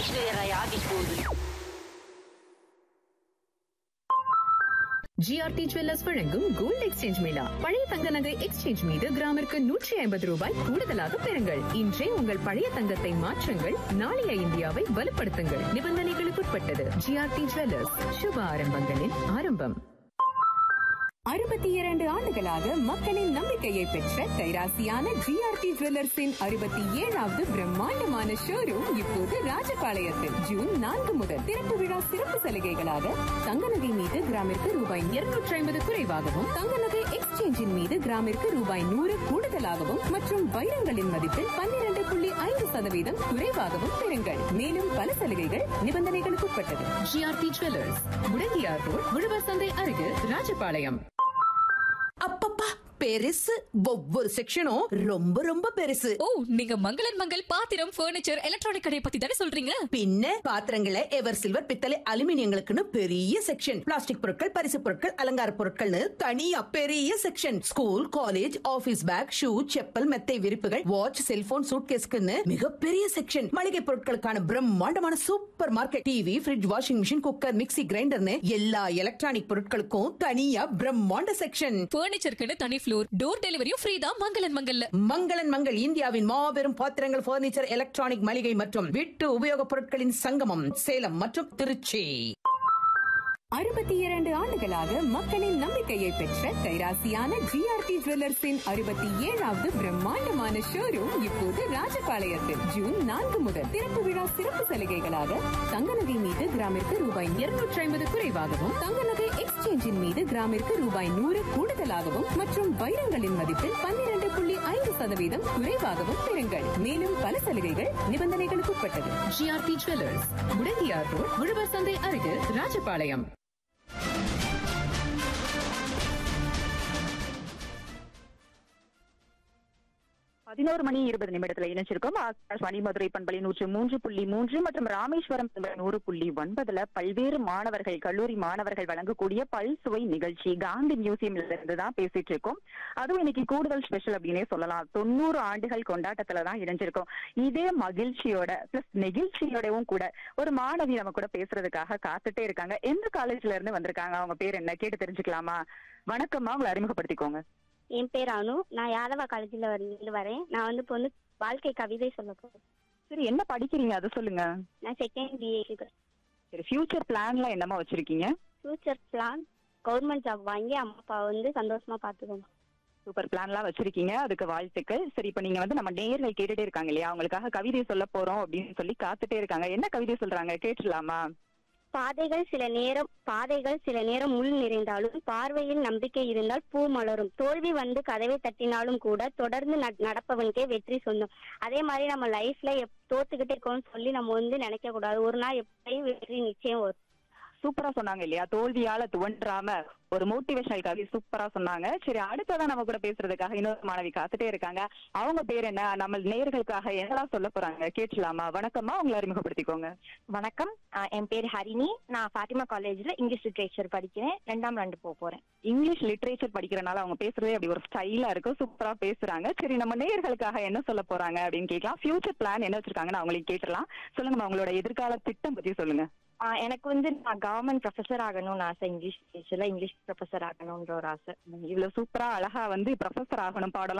Aishwarya office போகுது GRT jewellers வழங்கும் gold exchange mela பழைய தங்க நகை எக்ஸ்சேஞ்ச் மீது கிராமிற்கு நூற்றி ஐம்பது ரூபாய் கூடுதலாக பெறுங்கள் இன்றே உங்கள் பழைய தங்கத்தை மாற்றுங்கள் நாளைய இந்தியாவை வலுப்படுத்துங்கள் நிபந்தனைகளுக்குட்பட்டது ஜிஆர்டி ஜுவல்லர்ஸ் சுப ஆரம்பங்களின் ஆரம்பம் அறுபத்தி இரண்டு ஆண்டுகளாக மக்களின் நம்பிக்கையை பெற்ற கைராசியான ஜிஆர்டி ஜுவல்லர்ஸின் அறுபத்தி ஏழாவது பிரம்மாண்டமான ஷோரூம் இப்போது ராஜபாளையத்தில் ஜூன் நான்கு முதல் திறப்பு விழா சிறப்பு சலுகைகளாக தங்க நகை மீது கிராமிற்கு ரூபாய் இருநூற்றி ஐம்பது குறைவாகவும் தங்க நகை எக்ஸ்சேஞ்சின் மீது கிராமிற்கு ரூபாய் நூறு கூடுதலாகவும் மற்றும் வைரங்களின் மதிப்பில் பன்னிரண்டு புள்ளி ஐந்து சதவீதம் குறைவாகவும் பெறுங்கள் மேலும் பல சலுகைகள் நிபந்தனைகளுக்குட்பட்டது ஜிஆர்டி ஜுவல்லர்ஸ் முடங்கியார் ரோட் உழவர் சந்தை அருகில் ராஜபாளையம் அப்பப்பா பெருசு ஒவ்வொரு செக்ஷனும் ரொம்ப ரொம்ப பெருசு ஓ நீங்க மங்களன் மங்கள் பாத்திரம் பர்னிச்சர் எலக்ட்ரானிக் கடை பத்தி தானே சொல்றீங்க பின்ன பாத்திரங்களை எவர் சில்வர் பித்தளை அலுமினியங்களுக்குன்னு பெரிய செக்ஷன் பிளாஸ்டிக் பொருட்கள் பரிசு பொருட்கள் அலங்கார பொருட்கள்னு தனியா பெரிய section school college office bag shoe chappal மெத்தை விரிப்புகள் வாட்ச் செல்போன் சூட்கேஸ்க்குன்னு மிகப்பெரிய செக்ஷன் மளிகை பொருட்களுக்கான பிரம்மாண்டமான supermarket TV fridge washing machine cooker mixie கிரைண்டர்னு எல்லா எலக்ட்ரானிக் பொருட்களுக்கும் தனியா பிரம்மாண்ட செக்ஷன் பர்னிச்சருக்குன்னு தனி ஃப்ளோர் டோர் டெலிவரியும் ஃப்ரீ தான் மங்களன் மங்கல்ல மங்களன் மங்கள் இந்தியாவின் மாபெரும் பாத்திரங்கள் பர்னிச்சர் எலக்ட்ரானிக் மளிகை மற்றும் வீட்டு உபயோகப் பொருட்களின் சங்கமம் சேலம் மற்றும் திருச்சி அறுபத்தி இரண்டு ஆண்டுகளாக மக்களின் நம்பிக்கையை பெற்ற கைராசியான ஜிஆர்டி ஜுவல்லர்ஸின் அறுபத்தி ஏழாவது பிரம்மாண்டமான ஷோரூம் இப்போது ராஜபாளையத்தில் ஜூன் நான்கு முதல் திறப்பு விழா சிறப்பு சலுகைகளாக தங்க நகை மீது கிராமிற்கு ரூபாய் இருநூற்றி ஐம்பது குறைவாகவும் தங்க நகை எக்ஸ்சேஞ்சின் மீது கிராமிற்கு ரூபாய் நூறு கூடுதலாகவும் மற்றும் வைரங்களின் மதிப்பில் பன்னிரண்டு புள்ளி ஐந்து சதவீதம் குறைவாகவும் பெறுங்கள் மேலும் பல சலுகைகள் நிபந்தனைகளுக்குட்பட்டது ஜிஆர்டி ஜுவல்லர்ஸ் முடங்கியார் ரோட் உழவர் சந்தை அருகில் ராஜபாளையம் பதினோரு மணி இருபது நிமிடத்துல இணைச்சிருக்கோம் ஆகாஷ்வாணி மதுரை பண்பலை நூற்று மூன்று புள்ளி மூன்று மற்றும் ராமேஸ்வரம் பண்பலை நூறு புள்ளி ஒன்பதுல பல்வேறு மாணவர்கள் கல்லூரி மாணவர்கள் வழங்கக்கூடிய பல்சுவை நிகழ்ச்சி காந்தி மியூசியம்ல இருந்து தான் பேசிட்டு இருக்கோம் அதுவும் இன்னைக்கு கூடுதல் ஸ்பெஷல் அப்படின்னே சொல்லலாம் தொண்ணூறு ஆண்டுகள் கொண்டாட்டத்துல தான் இணைஞ்சிருக்கோம் இதே மகிழ்ச்சியோட பிளஸ் நெகிழ்ச்சியோடவும் கூட ஒரு மாணவி நம்ம கூட பேசுறதுக்காக காத்துட்டே இருக்காங்க எந்த காலேஜ்ல இருந்து வந்திருக்காங்க அவங்க பேர் என்ன கேட்டு தெரிஞ்சுக்கலாமா வணக்கம்மா உங்களை அறிமுகப்படுத்திக்கோங்க என் பேர் அனு நான் யாதவா காலேஜில் இருந்து வரேன் நான் வந்து இப்போ வந்து வாழ்க்கை கவிதை சொல்ல போறேன் சரி என்ன படிக்கிறீங்க அதை சொல்லுங்க நான் செகண்ட் பிஏ சரி ஃபியூச்சர் பிளான்லாம் என்னமா வச்சிருக்கீங்க ஃபியூச்சர் பிளான் கவர்மெண்ட் ஜாப் வாங்கி அம்மா அப்பா வந்து சந்தோஷமா பார்த்துக்கணும் சூப்பர் பிளான்லாம் வச்சிருக்கீங்க அதுக்கு வாழ்த்துக்கள் சரி இப்போ நீங்க வந்து நம்ம நேர்கள் கேட்டுட்டே இருக்காங்க இல்லையா அவங்களுக்காக கவிதை சொல்ல போறோம் அப்படின்னு சொல்லி காத்துட்டே இருக்காங்க என்ன கவிதை சொல்றாங்க கேட்டுடலாமா பாதைகள் சில நேரம் பாதைகள் சில நேரம் முள் நிறைந்தாலும் பார்வையில் நம்பிக்கை இருந்தால் பூ மலரும் தோல்வி வந்து கதவை தட்டினாலும் கூட தொடர்ந்து நட- நடப்பவனுக்கே வெற்றி சொந்தம் அதே மாதிரி நம்ம லைஃப்ல எப் தோத்துக்கிட்டே இருக்கோம்னு சொல்லி நம்ம வந்து நினைக்க கூடாது ஒரு நாள் எப்படியும் வெற்றி நிச்சயம் வரும் சூப்பரா சொன்னாங்க இல்லையா தோல்வியால துவன்றாம ஒரு மோட்டிவேஷனல் கவிதை சூப்பரா சொன்னாங்க சரி அடுத்ததான் நம்ம கூட பேசுறதுக்காக இன்னொரு மாணவி காத்துட்டே இருக்காங்க அவங்க பேர் என்ன நம்ம நேர்களுக்காக என்னெல்லாம் சொல்ல போறாங்க கேட்கலாமா வணக்கம்மா உங்களை அறிமுகப்படுத்திக்கோங்க வணக்கம் ஆஹ் என் பேர் ஹரிணி நான் ஃபாத்திமா காலேஜ்ல இங்கிலீஷ் லிட்ரேச்சர் படிக்கிறேன் ரெண்டாம் ஆண்டு போக போறேன் இங்கிலீஷ் லிட்ரேச்சர் படிக்கிறனால அவங்க பேசுறதே அப்படி ஒரு ஸ்டைலா இருக்கு சூப்பரா பேசுறாங்க சரி நம்ம நேயர்களுக்காக என்ன சொல்ல போறாங்க அப்படின்னு கேட்கலாம் ஃபியூச்சர் பிளான் என்ன வச்சிருக்காங்கன்னு அவங்களையும் கேட்டுலாம் சொல்லுங்க உங்களோட எதிர்கால திட்டம் பத்தி சொல்லுங்க ஆஹ் எனக்கு வந்து நான் கவர்மெண்ட் ப்ரொஃபஸர் ஆகணும்னு ஆசை இங்கிலீஷ் லிட்ரேச்சர்ல இங்கிலீஷ் ப்ரொஃபஸர் ஆகணும்ன்ற ஒரு ஆசை இவ்வளவு சூப்பரா அழகா வந்து ப்ரொஃபசர் ஆகணும் பாடலாம்